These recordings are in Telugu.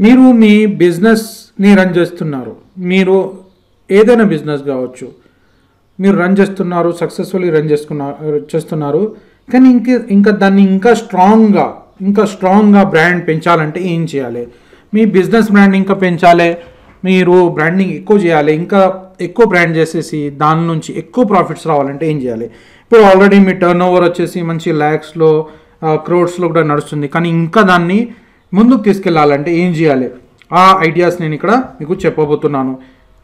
మీరు మీ బిజినెస్ని రన్ చేస్తున్నారు మీరు ఏదైనా బిజినెస్ కావచ్చు మీరు రన్ చేస్తున్నారు సక్సెస్ఫుల్లీ రన్ చేసుకున్నారు చేస్తున్నారు కానీ ఇంకా ఇంకా దాన్ని ఇంకా స్ట్రాంగ్గా ఇంకా స్ట్రాంగ్గా బ్రాండ్ పెంచాలంటే ఏం చేయాలి మీ బిజినెస్ బ్రాండ్ ఇంకా పెంచాలి మీరు బ్రాండింగ్ ఎక్కువ చేయాలి ఇంకా ఎక్కువ బ్రాండ్ చేసేసి దాని నుంచి ఎక్కువ ప్రాఫిట్స్ రావాలంటే ఏం చేయాలి ఇప్పుడు ఆల్రెడీ మీ టర్న్ ఓవర్ వచ్చేసి మంచి ల్యాక్స్లో క్రోడ్స్లో కూడా నడుస్తుంది కానీ ఇంకా దాన్ని ముందుకు తీసుకెళ్ళాలంటే ఏం చేయాలి ఆ ఐడియాస్ నేను ఇక్కడ మీకు చెప్పబోతున్నాను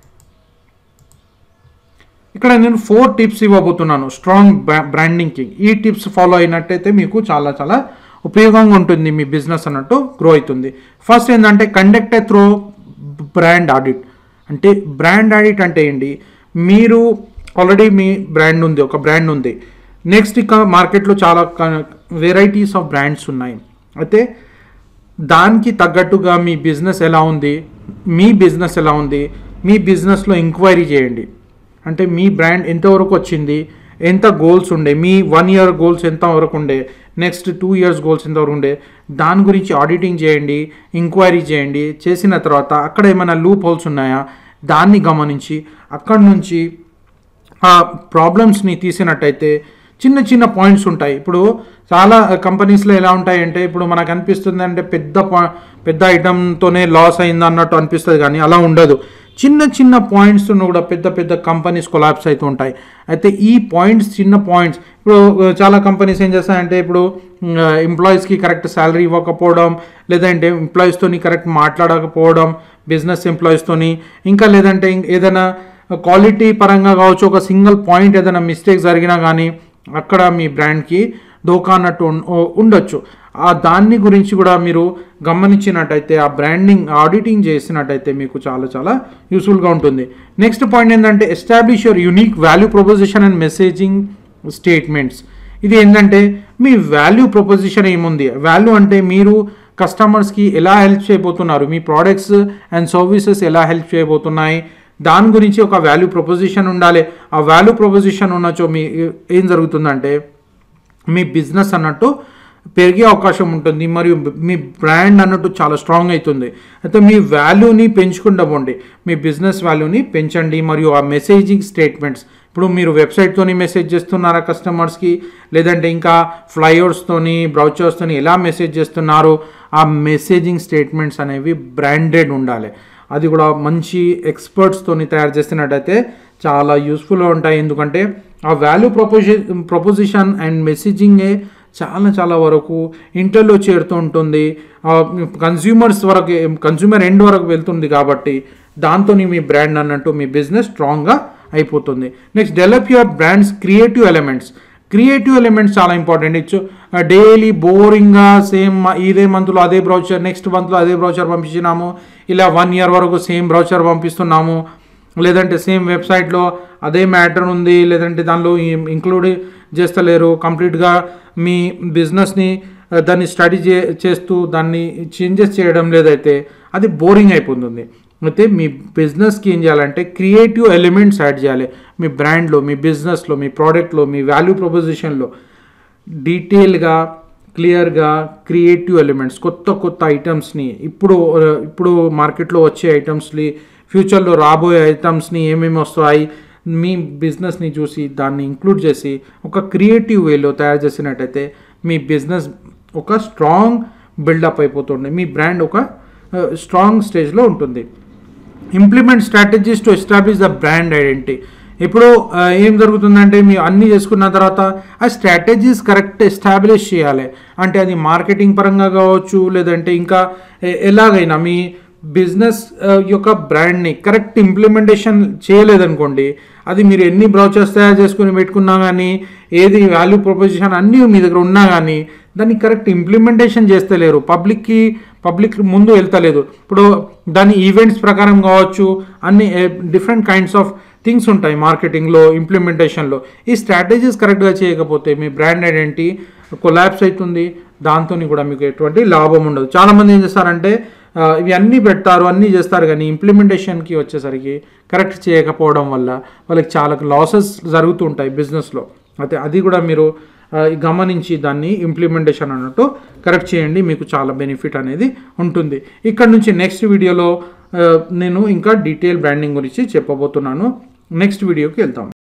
ఇక్కడ నేను ఫోర్ టిప్స్ ఇవ్వబోతున్నాను స్ట్రాంగ్ బ్రాండింగ్కి ఈ టిప్స్ ఫాలో అయినట్టయితే మీకు చాలా చాలా ఉపయోగంగా ఉంటుంది మీ బిజినెస్ అన్నట్టు గ్రో అవుతుంది ఫస్ట్ ఏంటంటే conduct a thorough brand audit అంటే బ్రాండ్ ఆడిట్ అంటే ఏంటి మీరు ఆల్రెడీ మీ బ్రాండ్ ఉంది ఒక బ్రాండ్ ఉంది నెక్స్ట్ ఇక మార్కెట్లో చాలా వెరైటీస్ ఆఫ్ బ్రాండ్స్ ఉన్నాయి అయితే దానికి తగ్గట్టుగా మీ బిజినెస్ ఎలా ఉంది మీ బిజినెస్ ఎలా ఉంది మీ బిజినెస్లో ఎంక్వైరీ చేయండి అంటే మీ బ్రాండ్ ఎంతవరకు వచ్చింది ఎంత గోల్స్ ఉండే మీ వన్ ఇయర్ గోల్స్ ఎంత వరకు ఉండే నెక్స్ట్ టూ ఇయర్స్ గోల్స్ ఎంతవరకు ఉండే దాని గురించి ఆడిటింగ్ చేయండి ఎంక్వైరీ చేయండి చేసిన తర్వాత అక్కడ ఏమైనా లూప్ హోల్స్ ఉన్నాయా దాన్ని గమనించి అక్కడి నుంచి ఆ ప్రాబ్లమ్స్ని తీసినట్టయితే చిన్న చిన్న పాయింట్స్ ఉంటాయి ఇప్పుడు చాలా కంపెనీస్లో ఎలా ఉంటాయంటే ఇప్పుడు మనకు అనిపిస్తుంది అంటే పెద్ద పా- పెద్ద ఐటమ్తోనే లాస్ అయింది అన్నట్టు అనిపిస్తుంది కానీ అలా ఉండదు చిన్న చిన్న పాయింట్స్ కూడా పెద్ద పెద్ద కంపెనీస్ కొలాప్స్ అవుతూ ఉంటాయి అయితే ఈ పాయింట్స్ చిన్న పాయింట్స్ ఇప్పుడు ఆ, చాలా కంపెనీస్ ఏం చేస్తాయంటే ఇప్పుడు ఎంప్లాయీస్కి కరెక్ట్ శాలరీ ఇవ్వకపోవడం లేదంటే ఎంప్లాయీస్తోని కరెక్ట్ మాట్లాడకపోవడం బిజినెస్ ఎంప్లాయీస్తోని ఇంకా లేదంటే ఇంక ఏదైనా క్వాలిటీ పరంగా కావచ్చు ఒక సింగిల్ పాయింట్ ఏదైనా మిస్టేక్ జరిగినా కానీ అక్కడ మీ బ్రాండ్కి దోకా అన్నట్టు ఉన్- ఉండొచ్చు ఆ దాన్ని గురించి కూడా మీరు గమనించినట్టయితే ఆ బ్రాండింగ్ ఆడిటింగ్ చేసినట్టయితే మీకు చాలా చాలా యూస్ఫుల్గా ఉంటుంది నెక్స్ట్ పాయింట్ ఏంటంటే establish your unique value proposition and messaging statements ఇది ఏంటంటే మీ వాల్యూ ప్రొపోజిషన్ ఏముంది వాల్యూ అంటే మీరు కస్టమర్స్కి ఎలా హెల్ప్ చేయబోతున్నారు మీ ప్రోడక్ట్స్ అండ్ సర్వీసెస్ ఎలా హెల్ప్ చేయబోతున్నాయి దాని గురించి ఒక వాల్యూ ప్రొపోజిషన్ ఉండాలి ఆ వాల్యూ ప్రొపోజిషన్ ఉన్నచో మీ ఏం జరుగుతుందంటే మీ బిజినెస్ అన్నట్టు పెరిగే అవకాశం ఉంటుంది మరియు మీ బ్రాండ్ అన్నట్టు చాలా స్ట్రాంగ్ అవుతుంది అయితే మీ వాల్యూని పెంచుకుంటూ పోండి మీ బిజినెస్ వాల్యూని పెంచండి మరియు ఆ మెసేజింగ్ స్టేట్మెంట్స్ ఇప్పుడు మీరు వెబ్సైట్తోని మెసేజ్ చేస్తున్నారా కస్టమర్స్కి లేదంటే ఇంకా ఫ్లైఓవర్స్తోని బ్రౌచర్స్తోని ఎలా మెసేజ్ చేస్తున్నారు ఆ మెసేజింగ్ స్టేట్మెంట్స్ అనేవి బ్రాండెడ్ ఉండాలి అది కూడా మంచి ఎక్స్పర్ట్స్తోని తయారు చేస్తున్నట్టయితే చాలా యూస్ఫుల్గా ఉంటాయి ఎందుకంటే ఆ వాల్యూ ప్రపోజి ప్రపోజిషన్ అండ్ మెసేజింగే చాలా చాలా వరకు ఇంటర్లో చేరుతూ ఉంటుంది కన్జ్యూమర్స్ వరకు కన్జ్యూమర్ ఎండ్ వరకు వెళ్తుంది కాబట్టి దాంతో మీ బ్రాండ్ అన్నట్టు మీ బిజినెస్ స్ట్రాంగ్గా అయిపోతుంది next develop your brands creative elements creative elements చాలా ఇంపార్టెంట్ ఇచ్చు డైలీ బోరింగ్గా సేమ్ ఇదే మంత్లో అదే బ్రౌచర్ నెక్స్ట్ మంత్లో అదే బ్రౌచర్ పంపించినాము ఇలా వన్ ఇయర్ వరకు సేమ్ బ్రౌచర్ పంపిస్తున్నాము లేదంటే సేమ్ వెబ్సైట్లో అదే మ్యాటర్ ఉంది లేదంటే దానిలో ఇంక్లూడ్ చేస్తలేరు కంప్లీట్గా మీ బిజినెస్ని ఆ, దాన్ని స్టడీ చే చేస్తూ దాన్ని చేంజెస్ చేయడం లేదైతే అది బోరింగ్ అయిపోతుంది అయితే మీ బిజినెస్కి ఏం చేయాలంటే క్రియేటివ్ ఎలిమెంట్స్ యాడ్ చేయాలి మీ బ్రాండ్లో మీ బిజినెస్లో మీ ప్రోడక్ట్లో మీ వాల్యూ ప్రొపోజిషన్లో డీటెయిల్గా క్లియర్గా క్రియేటివ్ ఎలిమెంట్స్ కొత్త కొత్త ఐటమ్స్ని ఇప్పుడు ఆ, ఇప్పుడు మార్కెట్లో వచ్చే ఐటమ్స్ని ఫ్యూచర్లో రాబోయే ఐటమ్స్ని ఏమేమి వస్తాయి మీ బిజినెస్ని చూసి దాన్ని ఇంక్లూడ్ చేసి ఒక క్రియేటివ్ వేలో తయారు చేసినట్టయితే మీ బిజినెస్ ఒక స్ట్రాంగ్ బిల్డప్ అయిపోతుంది మీ బ్రాండ్ ఒక స్ట్రాంగ్ స్టేజ్లో ఉంటుంది implement strategies to establish the brand identity ఇప్పుడు ఆ, ఏం జరుగుతుందంటే మీరు అన్నీ చేసుకున్న తర్వాత ఆ స్ట్రాటజీస్ కరెక్ట్ ఎస్టాబ్లిష్ చేయాలి అంటే అది మార్కెటింగ్ పరంగా కావచ్చు లేదంటే ఇంకా ఎ- ఎలాగైనా మీ బిజినెస్ ఆ, యొక్క బ్రాండ్ని కరెక్ట్ ఇంప్లిమెంటేషన్ చేయలేదనుకోండి అది మీరు ఎన్ని బ్రౌచర్స్ తయారు చేసుకుని పెట్టుకున్నా కానీ ఏది వాల్యూ ప్రొపోజిషన్ అన్నీ మీ దగ్గర ఉన్నా కానీ దాన్ని కరెక్ట్ ఇంప్లిమెంటేషన్ చేస్తలేరు పబ్లిక్కి పబ్లిక్ ముందు వెళ్తలేదు ఇప్పుడు దాని ఈవెంట్స్ ప్రకారం కావచ్చు అన్ని డిఫరెంట్ కైండ్స్ ఆఫ్ థింగ్స్ ఉంటాయి మార్కెటింగ్లో ఇంప్లిమెంటేషన్లో ఈ స్ట్రాటజీస్ కరెక్ట్గా చేయకపోతే మీ బ్రాండ్ ఐడెంటిటీ కొలాప్స్ అవుతుంది దాంతో కూడా మీకు ఎటువంటి లాభం ఉండదు చాలామంది ఏం చేస్తారంటే ఆ, ఇవి అన్నీ పెడతారు అన్నీ చేస్తారు కానీ ఇంప్లిమెంటేషన్కి వచ్చేసరికి కరెక్ట్ చేయకపోవడం వల్ల వాళ్ళకి చాలా లాసెస్ జరుగుతుంటాయి బిజినెస్లో అయితే అది కూడా మీరు ఆ, గమనించి దాన్ని ఇంప్లిమెంటేషన్ అన్నట్టు కరెక్ట్ చేయండి మీకు చాలా బెనిఫిట్ అనేది ఉంటుంది ఇక్కడ నుంచి నెక్స్ట్ వీడియోలో ఆ, నేను ఇంకా డీటెయిల్ బ్రాండింగ్ గురించి చెప్పబోతున్నాను నెక్స్ట్ వీడియోకి వెళ్తాం